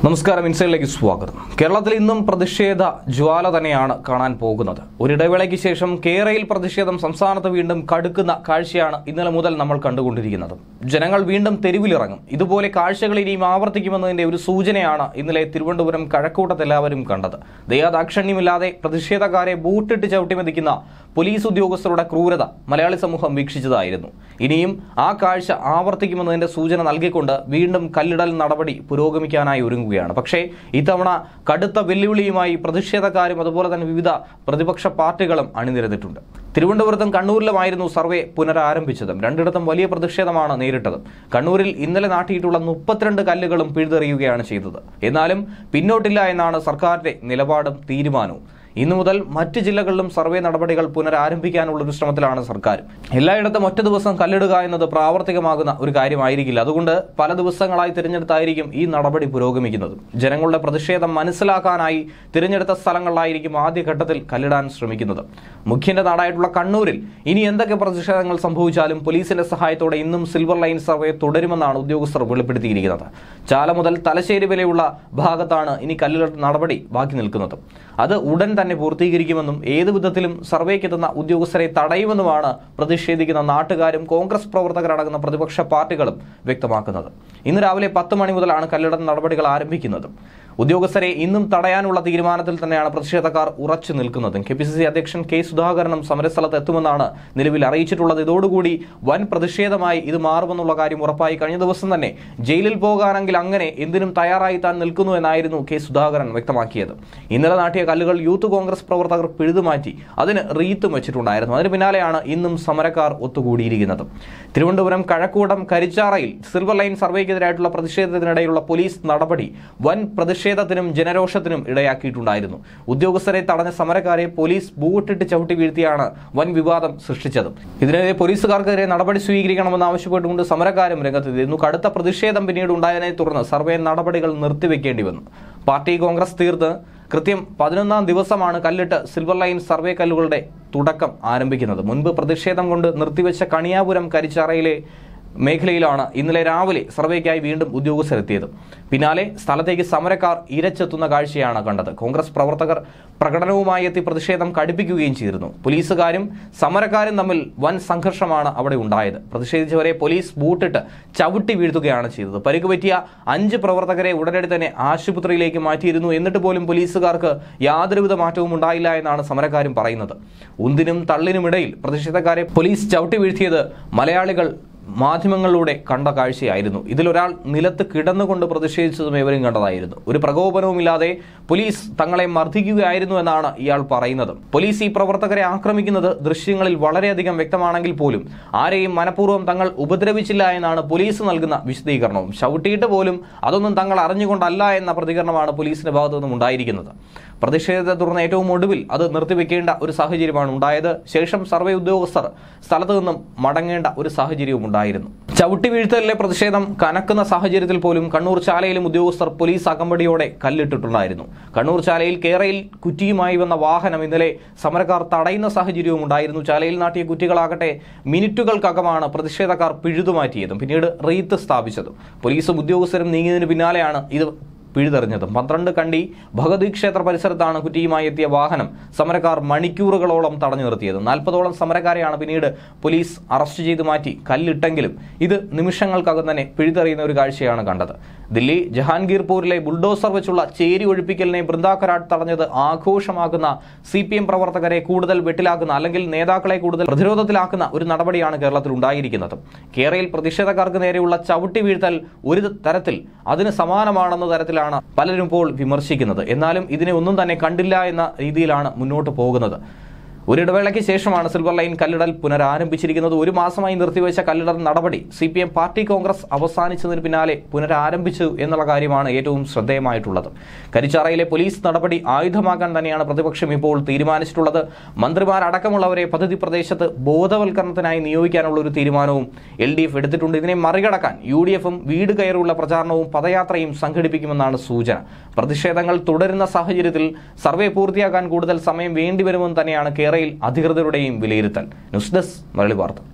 നമസ്കാരം ഇൻസൈഡിലേക്ക് സ്വാഗതം കേരളത്തിൽ ഇന്നും പ്രതിഷേധ ജ്വാല തന്നെയാണ് കാണാൻ പോകുന്നത് ഒരിടവേളയ്ക്ക് ശേഷം കേരയിൽ പ്രതിഷേധം സംസ്ഥാനത്ത് വീണ്ടും കടുക്കുന്ന കാഴ്ചയാണ് ഇന്നലെ മുതൽ നമ്മൾ കണ്ടുകൊണ്ടിരിക്കുന്നത് ജനങ്ങൾ വീണ്ടും തെരുവിലിറങ്ങും ഇതുപോലെ കാഴ്ചകൾ ഇനിയും ആവർത്തിക്കുമെന്നതിന്റെ ഒരു സൂചനയാണ് ഇന്നലെ തിരുവനന്തപുരം കഴക്കൂട്ടത്ത് എല്ലാവരും കണ്ടത് ദയാദാക്ഷണ്യമില്ലാതെ പ്രതിഷേധക്കാരെ ബൂട്ടിട്ട് ചവിട്ടിമെതിക്കുന്ന പോലീസ് ഉദ്യോഗസ്ഥരുടെ ക്രൂരത മലയാളി സമൂഹം വീക്ഷിച്ചതായിരുന്നു ഇനിയും ആ കാഴ്ച ആവർത്തിക്കുമെന്നതിന്റെ സൂചന നൽകിക്കൊണ്ട് വീണ്ടും കല്ലിടൽ നടപടി പുരോഗമിക്കാനായി ഒരുങ്ങുകയാണ് പക്ഷേ ഇത്തവണ കടുത്ത വെല്ലുവിളിയുമായി പ്രതിഷേധക്കാരും അതുപോലെ തന്നെ വിവിധ പ്രതിപക്ഷ പാർട്ടികളും അണിനിരന്നിട്ടുണ്ട് തിരുവനന്തപുരത്തും കണ്ണൂരിലുമായിരുന്നു സർവേ പുനരാരംഭിച്ചതും രണ്ടിടത്തും വലിയ പ്രതിഷേധമാണ് നേരിട്ടത് കണ്ണൂരിൽ ഇന്നലെ നാട്ടിയിട്ടുള്ള മുപ്പത്തിരണ്ട് കല്ലുകളും പിഴുതെറിയുകയാണ് ചെയ്തത് എന്നാലും പിന്നോട്ടില്ല എന്നാണ് സർക്കാരിന്റെ നിലപാടും തീരുമാനവും ഇന്നു മുതൽ മറ്റ് ജില്ലകളിലും സർവേ നടപടികൾ പുനരാരംഭിക്കാനുള്ള ഒരു ശ്രമത്തിലാണ് സർക്കാർ എല്ലായിടത്തും ഒറ്റ ദിവസം കല്ലിടുക എന്നത് പ്രാവർത്തികമാകുന്ന ഒരു കാര്യമായിരിക്കില്ല അതുകൊണ്ട് പല ദിവസങ്ങളായി തിരഞ്ഞെടുത്തായിരിക്കും ഈ നടപടി പുരോഗമിക്കുന്നത് ജനങ്ങളുടെ പ്രതിഷേധം മനസ്സിലാക്കാനായി തിരഞ്ഞെടുത്ത സ്ഥലങ്ങളിലായിരിക്കും ആദ്യഘട്ടത്തിൽ കല്ലിടാൻ ശ്രമിക്കുന്നത് മുഖ്യന്റെ നാടായിട്ടുള്ള കണ്ണൂരിൽ ഇനി എന്തൊക്കെ പ്രതിഷേധങ്ങൾ സംഭവിച്ചാലും പോലീസിന്റെ സഹായത്തോടെ ഇന്നും സിൽവർ ലൈൻ സർവേ തുടരുമെന്നാണ് ഉദ്യോഗസ്ഥർ വെളിപ്പെടുത്തിയിരിക്കുന്നത് ചാല മുതൽ തലശ്ശേരി വരെയുള്ള ഭാഗത്താണ് ഇനി കല്ലിടൽ നടപടി ബാക്കി നിൽക്കുന്നത് അത് ഉടൻ തന്നെ പൂർത്തീകരിക്കുമെന്നും ഏത് വിധത്തിലും സർവേക്കെത്തുന്ന ഉദ്യോഗസ്ഥരെ തടയുമെന്നുമാണ് പ്രതിഷേധിക്കുന്ന നാട്ടുകാരും കോൺഗ്രസ് പ്രവർത്തകരടങ്ങുന്ന പ്രതിപക്ഷ പാർട്ടികളും വ്യക്തമാക്കുന്നത് ഇന്ന് രാവിലെ പത്ത് മണി മുതലാണ് കല്ലിടൽ നടപടികൾ ആരംഭിക്കുന്നത് ഉദ്യോഗസ്ഥരെ ഇന്നും തടയാനുള്ള തീരുമാനത്തിൽ തന്നെയാണ് പ്രതിഷേധക്കാർ ഉറച്ചു നിൽക്കുന്നതും കെ പി സി സി അധ്യക്ഷൻ കെ സുധാകരനും സമരസ്ഥലത്ത് എത്തുമെന്നാണ് നിലവിൽ അറിയിച്ചിട്ടുള്ളത് ഇതോടുകൂടി വൻ പ്രതിഷേധമായി ഇത് മാറുമെന്നുള്ള കാര്യം ഉറപ്പായി കഴിഞ്ഞ ദിവസം തന്നെ ജയിലിൽ പോകാനെങ്കിൽ അങ്ങനെ എന്തിനും തയ്യാറായി താൻ നിൽക്കുന്നു എന്നായിരുന്നു കെ സുധാകരൻ വ്യക്തമാക്കിയത് ഇന്നലെ നാട്ടിയ കല്ലുകൾ യൂത്ത് കോൺഗ്രസ് പ്രവർത്തകർ പിഴുതുമാറ്റി അതിന് റീത്തും വെച്ചിട്ടുണ്ടായിരുന്നു അതിന് പിന്നാലെയാണ് ഇന്നും സമരക്കാർ ഒത്തുകൂടിയിരിക്കുന്നത് തിരുവനന്തപുരം കഴക്കൂടം കരിച്ചാറയിൽ സിൽവർ ലൈൻ സർവേക്കെതിരായിട്ടുള്ള പ്രതിഷേധത്തിനിടയിലുള്ള പോലീസ് നടപടി വൻ പ്രതിഷേധത്തിനും ജനരോഷത്തിനും ഇടയാക്കിയിട്ടുണ്ടായിരുന്നു ഉദ്യോഗസ്ഥരെ തടഞ്ഞ സമരക്കാരെ പോലീസ് ബൂട്ടിട്ട് ചവിട്ടി വീഴ്ത്തിയാണ് വൻ വിവാദം സൃഷ്ടിച്ചത് ഇതിനെതിരെ പോലീസുകാർക്കെതിരെ നടപടി സ്വീകരിക്കണമെന്ന് ആവശ്യപ്പെട്ടുകൊണ്ട് സമരക്കാരും രംഗത്തെത്തിയിരുന്നു കടുത്ത പ്രതിഷേധം പിന്നീട് ഉണ്ടായതിനെ തുടർന്ന് സർവേ നടപടികൾ നിർത്തിവെക്കേണ്ടി വന്നു പാർട്ടി കോൺഗ്രസ് തീർത്ത് കൃത്യം പതിനൊന്നാം ദിവസമാണ് കല്ലിട്ട് സിൽവർ ലൈൻ സർവേ കല്ലുകളുടെ തുടക്കം ആരംഭിക്കുന്നത് മുൻപ് പ്രതിഷേധം കൊണ്ട് നിർത്തിവെച്ച കണിയാപുരം കരിച്ചാറയിലെ മേഖലയിലാണ് ഇന്നലെ രാവിലെ സർവേക്കായി വീണ്ടും ഉദ്യോഗസ്ഥരെത്തിയത് പിന്നാലെ സ്ഥലത്തേക്ക് സമരക്കാർ ഇരച്ചെത്തുന്ന കാഴ്ചയാണ് കണ്ടത് കോൺഗ്രസ് പ്രവർത്തകർ പ്രകടനവുമായി എത്തി പ്രതിഷേധം കടുപ്പിക്കുകയും ചെയ്തിരുന്നു പോലീസുകാരും സമരക്കാരും തമ്മിൽ വൻ സംഘർഷമാണ് അവിടെ ഉണ്ടായത് പ്രതിഷേധിച്ചവരെ പോലീസ് ബൂട്ടിട്ട് ചവിട്ടി വീഴ്ത്തുകയാണ് ചെയ്തത് പരിക്ക് പറ്റിയ അഞ്ച് പ്രവർത്തകരെ ഉടനടി തന്നെ ആശുപത്രിയിലേക്ക് മാറ്റിയിരുന്നു എന്നിട്ട് പോലും പോലീസുകാർക്ക് യാതൊരുവിധ മാറ്റവും ഉണ്ടായില്ല എന്നാണ് സമരക്കാരും പറയുന്നത് ഉന്തിനും തള്ളിനുമിടയിൽ പ്രതിഷേധക്കാരെ പോലീസ് ചവിട്ടി വീഴ്ത്തിയത് മലയാളികൾ മാധ്യമങ്ങളിലൂടെ കണ്ട കാഴ്ചയായിരുന്നു ഇതിലൊരാൾ നിലത്ത് കിടന്നുകൊണ്ട് പ്രതിഷേധിച്ചതും ഇവരും കണ്ടതായിരുന്നു ഒരു പ്രകോപനവുമില്ലാതെ പോലീസ് തങ്ങളെ മർദ്ദിക്കുകയായിരുന്നു എന്നാണ് ഇയാൾ പറയുന്നത് പോലീസ് ഈ പ്രവർത്തകരെ ആക്രമിക്കുന്നത് ദൃശ്യങ്ങളിൽ വളരെയധികം വ്യക്തമാണെങ്കിൽ പോലും ആരെയും മനഃപൂർവ്വം തങ്ങൾ ഉപദ്രവിച്ചില്ല എന്നാണ് പോലീസ് നൽകുന്ന വിശദീകരണവും ചവിട്ടിയിട്ട് പോലും അതൊന്നും തങ്ങൾ അറിഞ്ഞുകൊണ്ടല്ല എന്ന പ്രതികരണമാണ് പോലീസിന്റെ ഭാഗത്തു നിന്നും ഉണ്ടായിരിക്കുന്നത് പ്രതിഷേധത്തെ തുടർന്ന് ഏറ്റവും ഒടുവിൽ അത് നിർത്തിവെക്കേണ്ട ഒരു സാഹചര്യമാണ് ഉണ്ടായത് ശേഷം സർവേ ഉദ്യോഗസ്ഥർ സ്ഥലത്തു നിന്നും മടങ്ങേണ്ട ഒരു സാഹചര്യവും ഉണ്ടായിരുന്നു ചവിട്ടി വീഴ്ത്തലിലെ പ്രതിഷേധം കനക്കുന്ന സാഹചര്യത്തിൽ പോലും കണ്ണൂർ ചാലയിലും ഉദ്യോഗസ്ഥർ പോലീസ് അകമ്പടിയോടെ കല്ലിട്ടിട്ടുണ്ടായിരുന്നു കണ്ണൂർ ചാലയിൽ കേരയിൽ കുറ്റിയുമായി വന്ന വാഹനം ഇന്നലെ സമരക്കാർ തടയുന്ന സാഹചര്യവും ഉണ്ടായിരുന്നു ചാലയിൽ നാട്ടിയ കുറ്റികളാകട്ടെ മിനിറ്റുകൾക്കകമാണ് പ്രതിഷേധക്കാർ പിഴുതുമാറ്റിയതും പിന്നീട് റീത്ത് സ്ഥാപിച്ചതും പോലീസും ഉദ്യോഗസ്ഥരും നീങ്ങിയതിന് പിന്നാലെയാണ് ഇത് പിഴുതെറിഞ്ഞതും പന്ത്രണ്ട് കണ്ടി ഭഗവതി ക്ഷേത്ര പരിസരത്താണ് കുറ്റിയുമായി എത്തിയ വാഹനം സമരക്കാർ മണിക്കൂറുകളോളം തടഞ്ഞു നിർത്തിയത് നാൽപ്പതോളം സമരക്കാരെയാണ് പിന്നീട് പോലീസ് അറസ്റ്റ് ചെയ്ത് മാറ്റി കല്ലിട്ടെങ്കിലും ഇത് നിമിഷങ്ങൾക്കകം തന്നെ പിഴുതെറിയുന്ന ഒരു കാഴ്ചയാണ് കണ്ടത് ദില്ലി ജഹാംഗീർപൂരിലെ ബുൾഡോസർ വെച്ചുള്ള ചേരി ഒഴിപ്പിക്കലിനെ ബൃന്ദാക്കരാട്ട് തടഞ്ഞത് ആഘോഷമാക്കുന്ന സി പി എം പ്രവർത്തകരെ കൂടുതൽ വെട്ടിലാക്കുന്ന അല്ലെങ്കിൽ നേതാക്കളെ കൂടുതൽ പ്രതിരോധത്തിലാക്കുന്ന ഒരു നടപടിയാണ് കേരളത്തിൽ ഉണ്ടായിരിക്കുന്നത് കേരളയിൽ പ്രതിഷേധക്കാർക്ക് നേരെയുള്ള ചവിട്ടി വീഴ്ത്തൽ ഒരു തരത്തിൽ അതിന് സമാനമാണെന്ന തരത്തിലാണ് പലരും ഇപ്പോൾ വിമർശിക്കുന്നത് എന്നാലും ഇതിനെ ഒന്നും തന്നെ കണ്ടില്ല എന്ന രീതിയിലാണ് മുന്നോട്ട് പോകുന്നത് ഒരിടവേളയ്ക്ക് ശേഷമാണ് സിൽവർ ലൈൻ കല്ലിടൽ പുനരാരംഭിച്ചിരിക്കുന്നത് ഒരു മാസമായി നിർത്തിവെച്ച കല്ലിടൽ നടപടി C P M party congress അവസാനിച്ചതിന് പിന്നാലെ പുനരാരംഭിച്ചു എന്നുള്ള കാര്യമാണ് ഏറ്റവും ശ്രദ്ധേയമായിട്ടുള്ളത് കരിച്ചാറയിലെ പോലീസ് നടപടി ആയുധമാക്കാൻ തന്നെയാണ് പ്രതിപക്ഷം ഇപ്പോൾ തീരുമാനിച്ചിട്ടുള്ളത് മന്ത്രിമാരടക്കമുള്ളവരെ പദ്ധതി പ്രദേശത്ത് ബോധവൽക്കരണത്തിനായി നിയോഗിക്കാനുള്ള ഒരു തീരുമാനവും എൽ ഡി എഫ് എടുത്തിട്ടുണ്ട് ഇതിനെ മറികടക്കാൻ യു ഡി എഫും വീട് കയറിയുള്ള പ്രചാരണവും പദയാത്രയും സംഘടിപ്പിക്കുമെന്നാണ് സൂചന പ്രതിഷേധങ്ങൾ തുടരുന്ന സാഹചര്യത്തിൽ സർവേ പൂർത്തിയാക്കാൻ കൂടുതൽ സമയം വേണ്ടിവരുമെന്ന് തന്നെയാണ് കേരളയിൽ അധികൃതരുടെയും വിലയിരുത്തൽ ന്യൂസ് ഡെസ്ക് മലയാളി വാർത്ത